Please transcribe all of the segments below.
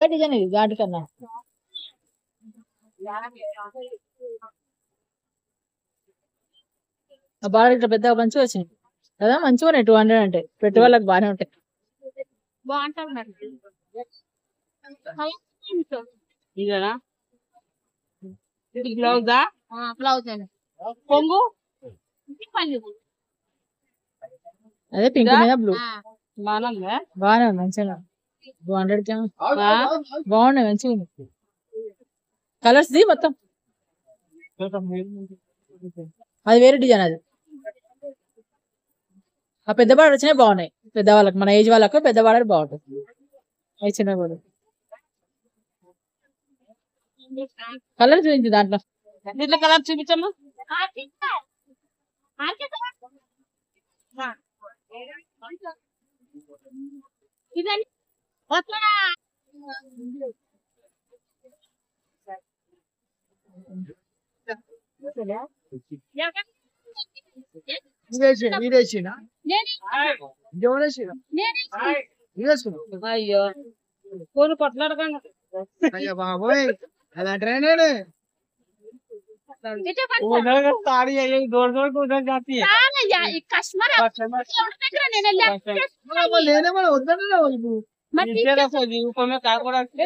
Design ఇది ఘాటు కన్నా ఆ బాగా ఇట్లా పెద్ద మంచిగా వచ్చింది కదా మంచిగా ఉన్నాయి టూ హండ్రెడ్ అంటే పెట్టే వాళ్ళకి బాగానే ఉంటాయి బాగుంటుంది మరి ఇదేనా ఇది బ్లౌజా బ్లౌజ్ అండి కొంగు పని అదే పింక్ మీద బ్లూ బాగుందా బాగానే ఉంది మంచిగా టూ హండ్రెడ్ బాగున్నాయి మంచిగా ఉంది కలర్స్ ది మొత్తం అది వేరే డిజైన్ అది ఆ పెద్ద బార్డర్ వచ్చినాయి బాగున్నాయి పెద్ద వాళ్ళకి మన ఏజ్ వాళ్ళకు పెద్ద బార్డర్ బాగుంటుంది అవి చిన్న కూడా కలర్ చూపించు దాంట్లో దీంట్లో కలర్ చూపించమ్మా ఇదండి వస్తారా అయ్యో ఫోన్ కొట్లాడకండి బాబోయ్ అలాంటి నేను साड़ी है यही दौड़ दौड़ के उधर जाती है కస్టమర్ कस्टमर దగ్గర నేను వెళ్ళి लेने वाला उधर ना वो మరి नीचे रखो जी ऊपर में काय को रखते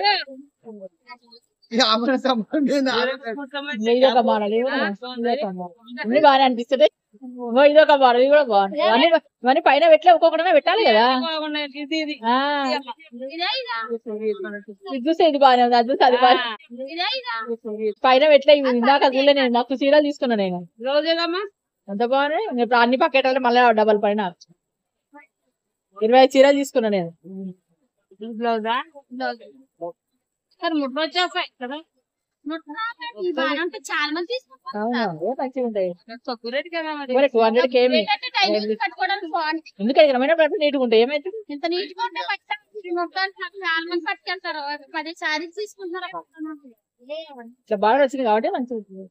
हमारा सामान देना ఇది ఒక మోడల్ ఇది కూడా ఇది ఒక మోడల్ అన్ని బాగానే అనిపిస్తుంది ఓ, ఇది ఒక మోడల్ ఇది కూడా బాగుంది ఇవన్నీ ఇవన్నీ పైన పెట్టలే ఒక్కొక్కటే పెట్టాలి కదా ఇది ఇది ఆ, ఇదే ఇదా ఇది చూస్తే ఇది బాగానే ఉంది అది చూస్తే అది బాగానే ఇదే ఇదా పైన పెట్టలే ఇవి ఇందాక చూడలే నేను నాకు చీరలు తీసుకున్నా నేను బ్లౌజ్ ఏదమ్మా ఎంత బాగున్నాయి నేను ఇప్పుడు అన్ని పక్కెట్టాలి మళ్ళీ డబల్ పైన ఇరవై ఐదు చీరలు తీసుకున్నా నేను బ్లౌజా బ్లౌజ్ సరే ముట్లు వచ్చేస్తాయి కదా ఈ బాగా అంటే చాలా మంది తీసుకుంటారు అవునా ఏ మంచిగా ఉంటాయి తక్కువ రేట్ కదా మరి మరి టూ హండ్రెడ్ కి ఏమి ఏంటంటే టైం కట్టుకోవడానికి బాగుంటుంది ఎందుకంటే ఇక్కడ పోయినప్పుడు నీట్గా ఉంటాయి ఏమైతుంది ఇంత నీట్ గా ఉంటే పట్టాలి మొత్తానికి నాకు చాలా మంది పట్టుకెళ్తారు పది సారీస్ తీసుకుంటారు ఇట్లా బాగా వచ్చింది కాబట్టి మంచిగా ఉంటుంది.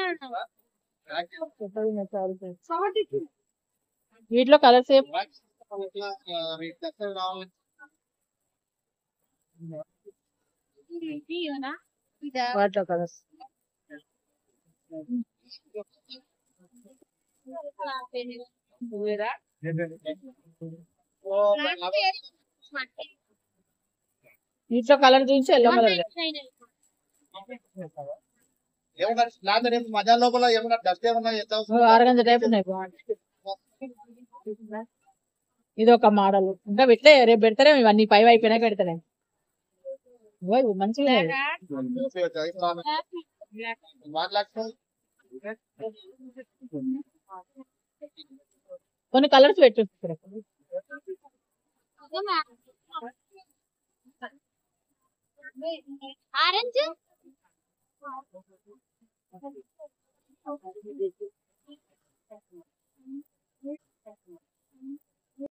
వీటిలో కలర్స్ ఏం ఇదా వాటిలో కలర్స్ నువ్వేరా? వీటిలో కలర్ చూసి ఎల్లో కలర్ ఏమన్నా లేదా రేపు మజా లోపల ఏమన్నా డస్ట్ ఏమన్నా చేస్తావు ఆరగంజ టైప్ ఉన్నాయి బాగుంటాయి ఇది ఒక మోడల్ ఇంకా పెట్టలే రేపు పెడతారే ఇవన్నీ పై అయిపోయినాక పెడతానే ఓయ్, ఇవి మంచిగా ఉన్నాయి. మాట్లాడుకో కొన్ని కలర్స్ పెట్టు ఆరెంజ్